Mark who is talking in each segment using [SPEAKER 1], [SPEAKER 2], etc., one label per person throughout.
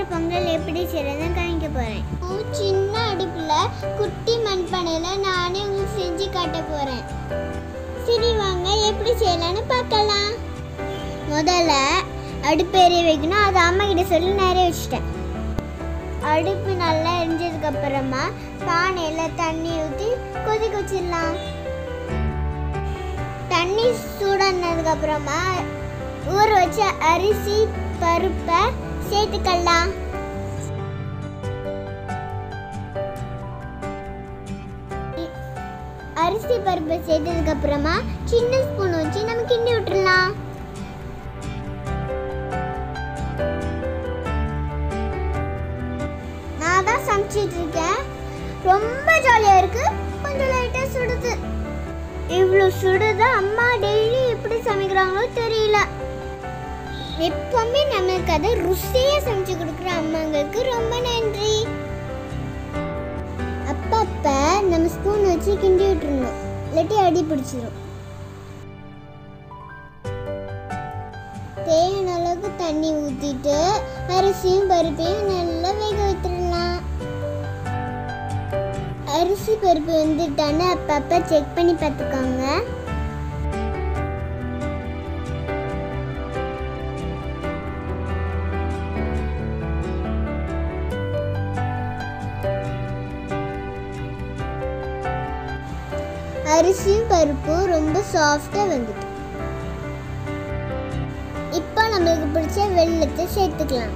[SPEAKER 1] பொங்கல் எப்படி செய்யறதுன்னு காமிக்க போறேன் சின்ன அடுப்புல குட்டி மண்பானையில நானே உங்களுக்கு செஞ்சு காட்ட போறேன் சரி வாங்க எப்படி செய்யலாம்னு பார்க்கலாம் முதல்ல அடுப்பு எரிய வைக்கணும் அது அம்மா கிட்ட சொல்லி நிறைய வச்சுட்டேன் அடுப்பு நல்லா எரிஞ்சதுக்கு அப்புறமா பானையில தண்ணி ஊற்றி கொதிக்க வச்சிடலாம் தண்ணி சூடானதுக்கு அப்புறமா ஊற வச்ச அரிசி பருப்பை சேர்த்துக்கலாம் இ- அரிசி பருப்பை சேர்த்ததுக்கு அப்புறமா சின்ன ஸ்பூன் வச்சு நம்ம கிண்டி விட்டுறலாம் நான் தான் சமைச்சிட்டு இருக்கேன் ரொம்ப ஜாலியா இருக்கு கொஞ்சம் லைட்டா சுடுது இவ்வளோ சுடுது அம்மா டெய்லி எப்படி சமைக்கிறாங்களோ தெரியல எப்பவுமே நம்மளுக்கு அதை ருசியாக சமைச்சு கொடுக்குற அம்மாங்களுக்கு ரொம்ப நன்றி அப்பப்ப நம்ம ஸ்பூன் வச்சு கிண்டி விட்டுருணும் இல்லாட்டி அடி பிடிச்சிரும் தேவையான அளவுக்கு தண்ணி ஊற்றிட்டு அரிசியும் பருப்பையும் நல்லா வேக வைத்துடலாம் அரிசி பருப்பு வந்துட்டான்னு அப்பப்போ செக் பண்ணி பார்த்துக்கோங்க அரிசியும் பருப்பும் ரொம்ப சாஃப்டாக வந்துட்டு இப்போ நம்மளுக்கு பிடிச்ச வெள்ளத்தை சேர்த்துக்கலாம்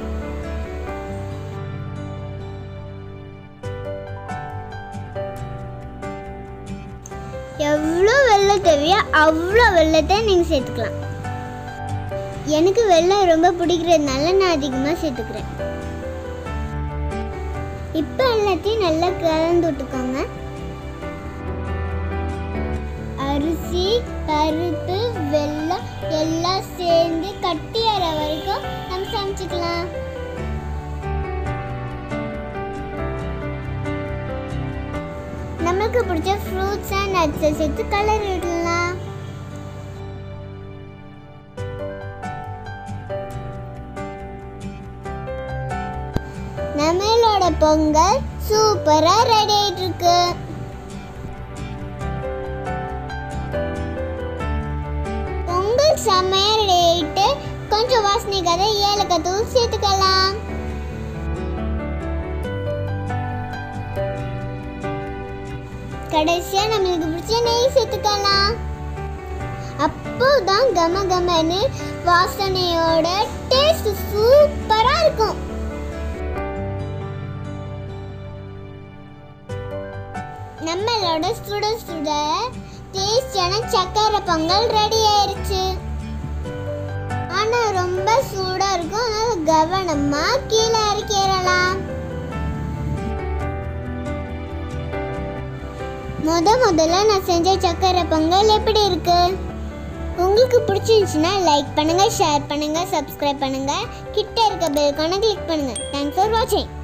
[SPEAKER 1] எவ்வளோ வெள்ளம் தேவையோ அவ்வளோ வெள்ளத்தை நீங்கள் சேர்த்துக்கலாம் எனக்கு வெள்ளம் ரொம்ப பிடிக்கிறதுனால நான் அதிகமாக சேர்த்துக்கிறேன் இப்போ எல்லாத்தையும் நல்லா கலந்து விட்டுக்கோங்க அரிசி பருப்பு வெல்லம் எல்லாம் சேர்ந்து கட்டியார வரைக்கும் நம்ம சமைச்சுக்கலாம் நமக்கு பிடிச்ச ஃப்ரூட்ஸ் அண்ட் நட்ஸை சேர்த்து கலர் விடலாம் நம்மளோட பொங்கல் சூப்பரா ரெடி ஆயிட்டு இருக்கு பொங்கல் செம்மையா ரெடி ஆயிட்டு கொஞ்சம் வாசனைக்காக ஏலக்காய் தூள் சேர்த்துக்கலாம் கடைசியா நம்மளுக்கு பிடிச்ச நெய் சேர்த்துக்கலாம் அப்போதான் கம கமன்னு வாசனையோட டேஸ்ட் சூப்பரா இருக்கும் நம்மளோட சுட சுட டேஸ்டான சக்கரை பொங்கல் ரெடி ஆயிருச்சு ஆனா ரொம்ப சூடா இருக்கும் அதனால கவனமா கீழே இறக்கிடலாம் முத முதல்ல நான் செஞ்ச சக்கரை பொங்கல் எப்படி இருக்கு உங்களுக்கு பிடிச்சிருந்துச்சுன்னா லைக் பண்ணுங்க ஷேர் பண்ணுங்க சப்ஸ்கிரைப் பண்ணுங்க கிட்ட இருக்க பெல் கிளிக் பண்ணுங்க தேங்க்ஸ் ஃபார் வாட்சிங்